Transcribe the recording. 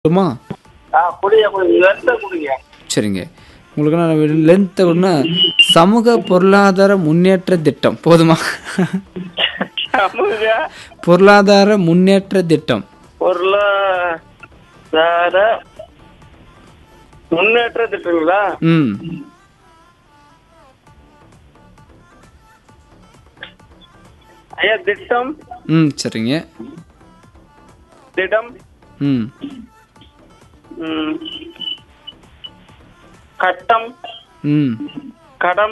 மா ஆ குடிங்க கொஞ்சம் லென்த்தை குடிங்க சரிங்க உங்களுக்கு நான் லென்த்தை ஒன்று சமூக பொருளாதார முன்னேற்ற திட்டம் போதுமா சமூக பொருளாதார முன்னேற்ற திட்டம் பொருளாதார முன்னேற்ற திட்டங்களா ம் ஐயா திட்டம் ம் சரிங்க திடம் ம் ம், கட்டம் ம் கடம்